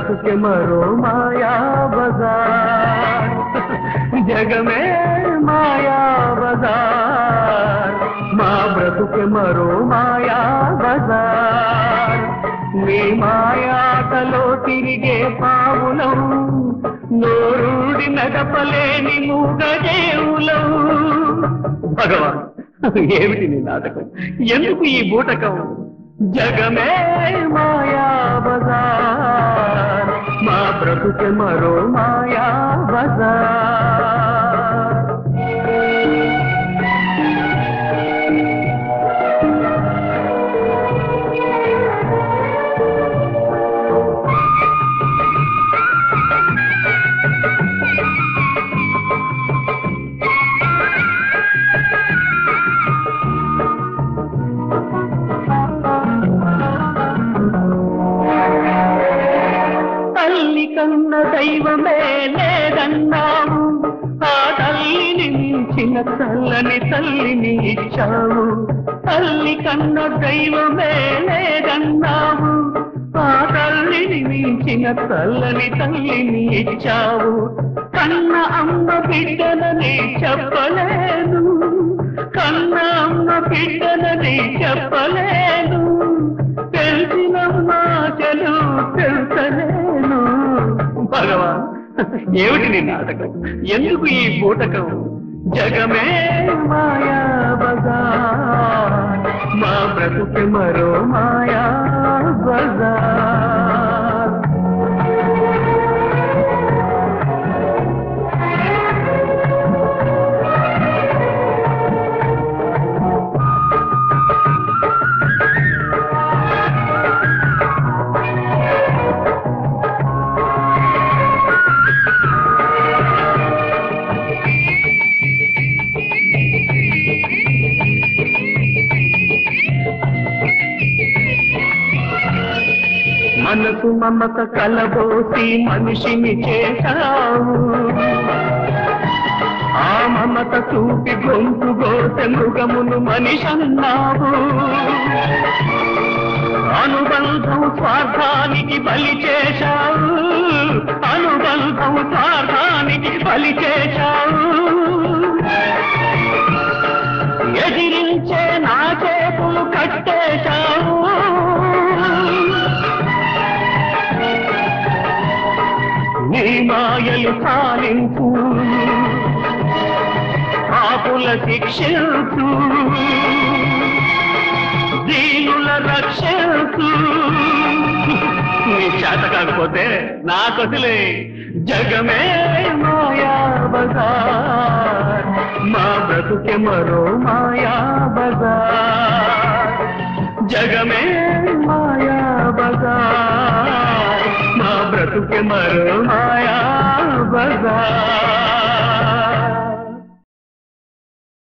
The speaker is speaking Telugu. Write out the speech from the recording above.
బ్రతుకే మరో మాయా బజార్ జగమే మాయా బజార్ మా బ్రతుకే మరో మాయా బజార్ మీ మాయాటలో తిరిగే పావులం నోరుడి నడపలేని మూగజేవులం భగవాన్ ఏమిటి నీ నాటకం ఎందుకు ఈ బూటకం జగమే మాయా బజార్ మా బ్రతుకే మరో మాయా బజార్ తల్లి కన్న దైవమే లేదన్నావు ఆ తల్లిని మించిన చల్లని తల్లిని ఇచ్చావు తల్లి కన్న దైవమే లేదన్నావు ఆ తల్లిని మించిన చల్లని తల్లిని ఇచ్చావు కన్న అమ్మ బిడ్డనని చెప్పలేను కన్న అమ్మ బిడ్డనని చెప్పలేను తెలిసిన మాటలు తెలుసలేను భగవాన్ ఏమిటి నీ నాటకం ఎందుకు ఈ బూటకం జగమే మాయా బజార్ మా బ్రతుకు మరో మాయా బజార్ మనసు మమత కలబోసి మనిషిని చేశావు ఆ మమత చూపి గొంతు గోసె మృగమును మనిషన్నావు అనుబంధం స్వార్థానికి బలి చేశావు అనుబంధం స్వార్థానికి బలి చేశావు ఎదిరించే నా చేతులు కట్టేశావు నీ మాయలు సాలించు పాపుల శిక్షించు దీనుల రక్షించు నీ చేత కాకపోతే నా కొదిలే జగమే మాయా బజార్ మా బ్రతుకే మరో మాయా బజార్ జగమే మాయా బజార్ మా బ్రతుకే మరో మాయా బజార్